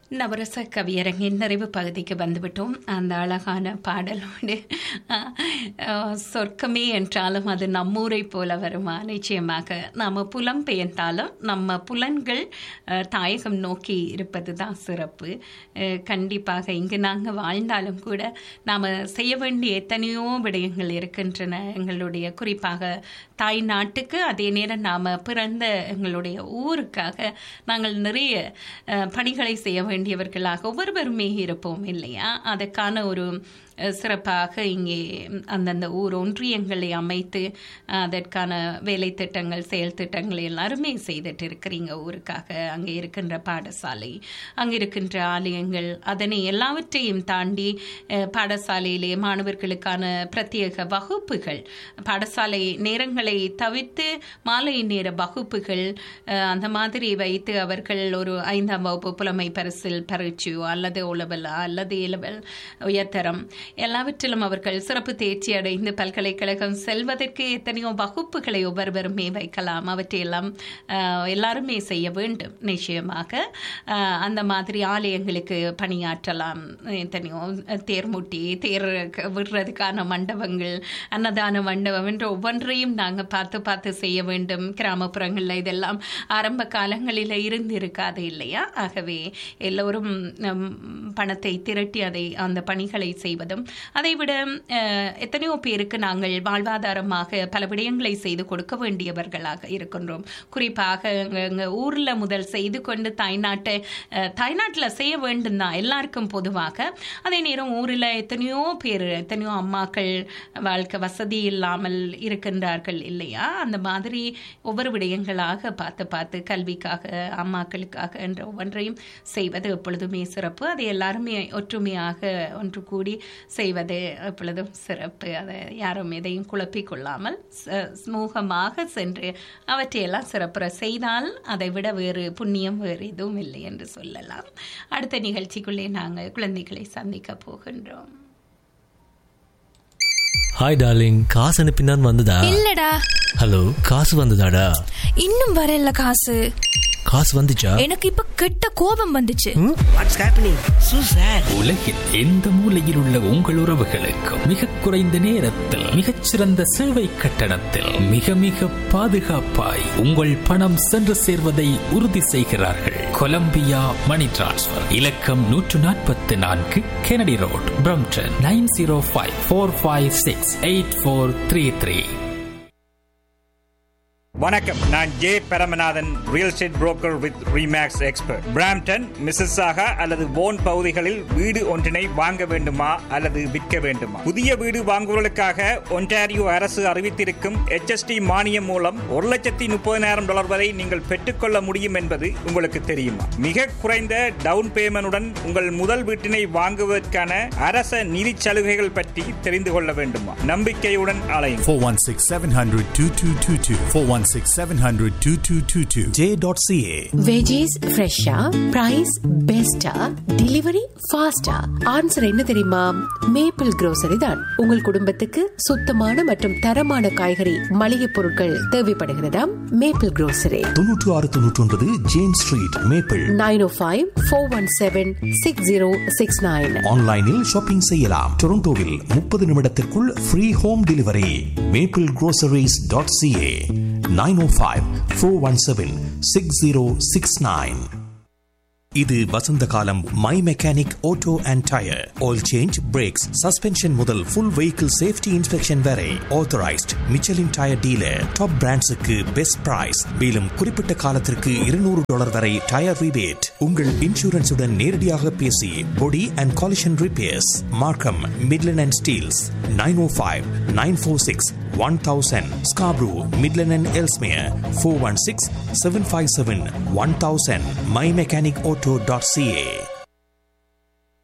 நவரச கவியரங்கின் நிறைவு பகுதிக்கு வந்துவிட்டோம் அந்த அழகான பாடலோடு அஹ், சொர்க்கமே என்றாலும் அது நம்மூரை போல வருமா நிச்சயமாக நாம் புலம் பெயர்ந்தாலும் நம்ம புலன்கள் அஹ், தாயகம் நோக்கி இருப்பது தான் சிறப்பு அஹ், கண்டிப்பாக இங்கு நாங்கள் வாழ்ந்தாலும் கூட நாம் செய்ய வேண்டிய எத்தனையோ விடயங்கள் இருக்கின்றன எங்களுடைய குறிப்பாக தாய் நாட்டுக்கு அதே நேரம் நாம் பிறந்த எங்களுடைய ஊருக்காக நாங்கள் நிறைய அஹ், பணிகளை செய்ய வேண்டியவர்களாக ஒவ்வொருவருமே இருப்போம் இல்லையா அதற்கான ஒரு அஹ், சிறப்பாக இங்கே அந்தந்த ஊர் ஒன்றியங்களை அமைத்து அஹ், அதற்கான வேலை திட்டங்கள் செயல் திட்டங்கள் எல்லாருமே செய்துட்டு இருக்கிறீங்க ஊருக்காக அங்கே இருக்கின்ற பாடசாலை அங்கே இருக்கின்ற ஆலயங்கள் அதனை எல்லாவற்றையும் தாண்டி அஹ், பாடசாலையிலே மாணவர்களுக்கான பிரத்யேக வகுப்புகள் பாடசாலை நேரங்களை தவிர்த்து மாலை நேர வகுப்புகள் அஹ், அந்த மாதிரி வைத்து அவர்கள் ஒரு ஐந்தாம் வகுப்பு புலமை பரிசில் பரீட்சையோ அல்லது உளவல் அல்லது இளவல் உயர்தரம் எல்லாவற்றிலும் அவர்கள் சிறப்பு தேர்ச்சி அடைந்து பல்கலைக்கழகம் செல்வதற்கு எத்தனையோ வகுப்புகளை ஒவ்வொருவருமே வைக்கலாம் அவற்றையெல்லாம் அஹ், எல்லாருமே செய்ய வேண்டும் நிச்சயமாக அஹ், அந்த மாதிரி ஆலயங்களுக்கு பணியாற்றலாம் எத்தனையோ தேர்முட்டி தேர் க- விடுறதுக்கான மண்டபங்கள் அன்னதான மண்டபம் என்று ஒவ்வொன்றையும் நாங்கள் பார்த்து பார்த்து செய்ய வேண்டும் கிராமப்புறங்களில் இதெல்லாம் ஆரம்ப காலங்களில் இருந்து இருக்காது இல்லையா ஆகவே எல்லோரும் நம், பணத்தை திரட்டி அதை அந்த பணிகளை செய்வதும் அதைவிட அஹ், எத்தனையோ பேருக்கு நாங்கள் வாழ்வாதாரமாக பல விடயங்களை செய்து கொடுக்க வேண்டியவர்களாக இருக்கின்றோம் குறிப்பாக எங்க- எங்க ஊர்ல முதல் செய்து கொண்டு தாய்நாட்டை அஹ், தாய்நாட்டில் செய்ய வேண்டும் தான் எல்லாருக்கும் பொதுவாக அதே நேரம் ஊரில் எத்தனையோ பேர் எத்தனையோ அம்மாக்கள் வாழ்க்கை வசதி இல்லாமல் இருக்கின்றார்கள் இல்லையா அந்த மாதிரி ஒவ்வொரு விடயங்களாக பார்த்து பார்த்து கல்விக்காக அம்மாக்களுக்காக என்ற ஒவ்வொன்றையும் செய்வது எப்பொழுதுமே சிறப்பு அதை எல்லாருமே ஒற்றுமையாக ஒன்று கூடி செய்வது எப்பொழுதும் சிறப்பு அதை யாரும் எதையும் குழப்பிக் கொள்ளாமல் ச- சுமூகமாக சென்று அவற்றையெல்லாம் சிறப்புற செய்தால் அதை விட வேறு புண்ணியம் வேறு எதுவும் இல்லை என்று சொல்லலாம் அடுத்த நிகழ்ச்சிக்குள்ளே நாங்கள் குழந்தைகளை சந்திக்க போகின்றோம் ஹாய் டார்லிங் காசு அனுப்பினான் வந்ததா இல்லடா ஹலோ காசு வந்ததாடா இன்னும் வரல காசு காசு வந்துச்சா எனக்கு இப்ப கெட்ட கோபம் வந்துச்சு வாட்ஸ் ஹேப்பனிங் சூ சார் உலகில் எந்த மூலையில் உள்ள உங்கள் உறவுகளுக்கும் மிக குறைந்த நேரத்தில் மிகச்சிறந்த சேவை கட்டணத்தில் மிக மிக பாதுகாப்பாய் உங்கள் பணம் சென்று சேர்வதை உறுதி செய்கிறார்கள் கொலம்பியா மணி டிரான்ஸ்ஃபர் இலக்கம் நூற்று நாற்பத்தி நான்கு Kennedy road Brampton nine zero five four five six eight four three three வணக்கம் நான் J Paramanathan real estate broker with Remax expert Brampton Mississauga அல்லது போன் பகுதிகளில் வீடு ஒன்றினை வாங்க வேண்டுமா அல்லது விற்க வேண்டுமா புதிய வீடு வாங்குவதற்காக ஒன்டாரியோ அரசு அறிவித்திருக்கும் HST மானியம் மூலம் ஒரு லட்சத்தி முப்பதினாயிரம் டாலர் வரை நீங்கள் பெற்றுக்கொள்ள முடியும் என்பது உங்களுக்கு தெரியுமா மிக குறைந்த டவுன் பேமெண்டுடன் உங்கள் முதல் வீட்டினை வாங்குவதற்கான அரச நிதி சலுகைகள் பற்றி தெரிந்து கொள்ள வேண்டுமா நம்பிக்கையுடன் அலையும் 416 700 2222. 416 700 2222. J.ca. வெஜிஸ் ஃப்ரெஷ்ஷா பிரைஸ் பெஸ்டா டெலிவரி ஃபாஸ்டா ஆன்சர் என்ன தெரியுமா மேப்பிள் grocery தான் உங்கள் குடும்பத்துக்கு சுத்தமான மற்றும் தரமான காய்கறி மளிகை பொருட்கள் தேவைப்படுகிறதாம் மேப்பிள் grocery தொன்னூற்று ஆறு தொன்னூற்றி ஒன்பது James street Maple nine O five four one seven six zero six nine ஆன்லைனில் ஷாப்பிங் செய்யலாம் டொரண்டோவில் முப்பது நிமிடத்திற்குள் free home delivery Maple groceries.ca dot C A nine O five four one seven six zero six nine இது வசந்த காலம் my mechanic auto and tyre oil change brakes suspension முதல் full vehicle safety inspection வரை authorised Michelin tyre dealer top பிராண்ட்ஸுக்கு best price மேலும் குறிப்பிட்ட காலத்திற்கு இருநூறு டாலர் வரை டயர் ரிபேட் உங்கள் இன்சூரன்ஸுடன் நேரடியாக பேசி body and collision repairs Markham Midland and Steeles nine O five nine four six one thousand Scarborough Midland and Ellesmere four one six seven five seven one thousand my mechanic auto dot C A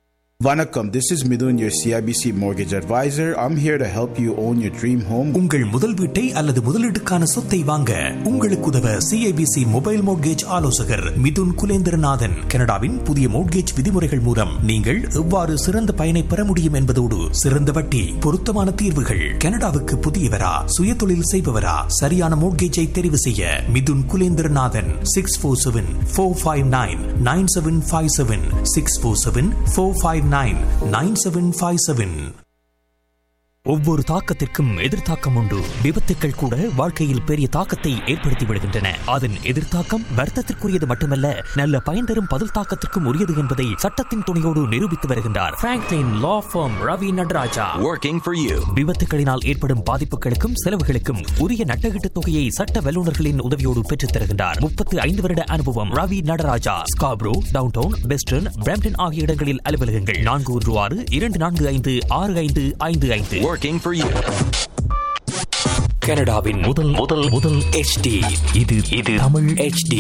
Vanakkam, this is Midun, your CIBC mortgage advisor. I'm here to help you own your dream home. உங்கள் முதல் வீட்டை அல்லது முதலீட்டுக்கான சொத்தை வாங்க உங்களுக்கு உதவ CIBC mobile mortgage ஆலோசகர் மிதுன் குலேந்திரநாதன் கனடாவின் புதிய மோட்கேஜ் விதிமுறைகள் மூலம் நீங்கள் எவ்வாறு சிறந்த பயனை பெற முடியும் என்பதோடு சிறந்த வட்டி பொருத்தமான தீர்வுகள் கனடாவுக்கு புதியவரா சுய தொழில் செய்பவரா சரியான மோட்கேஜை தெரிவு செய்ய Mithun Kulendranathan six four seven four five nine nine seven five seven six four seven four five nine nine seven five seven ஒவ்வொரு தாக்கத்திற்கும் எதிர்த்தாக்கம் உண்டு விபத்துக்கள் கூட வாழ்க்கையில் பெரிய தாக்கத்தை ஏற்படுத்தி விடுகின்றன அதன் எதிர்த்தாக்கம் வர்த்தத்திற்குரியது மட்டுமல்ல நல்ல பயன் தரும் பதில் தாக்கத்திற்கும் உரியது என்பதை சட்டத்தின் துணையோடு நிரூபித்து வருகின்றார் Franklin law firm Ravi Nataraja Working for you. விபத்துகளினால் ஏற்படும் பாதிப்புகளுக்கும் செலவுகளுக்கும் உரிய நட்டகீட்டு தொகையை சட்ட வல்லுநர்களின் உதவியோடு பெற்றுத் தருகின்றார் முப்பத்து ஐந்து வருட அனுபவம் Ravi Nataraja Scarborough downtown western Brampton ஆகிய இடங்களில் அலுவலகங்கள் நான்கு ஒன்று ஆறு இரண்டு நான்கு ஐந்து ஆறு ஐந்து ஐந்து ஐந்து Working for you. கனடாவின் முதல் முதல் முதல் HD இது இது தமிழ் HD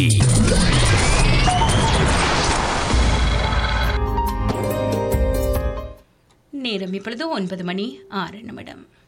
நேரம் இப்பொழுது ஒன்பது மணி ஆறு நிமிடம்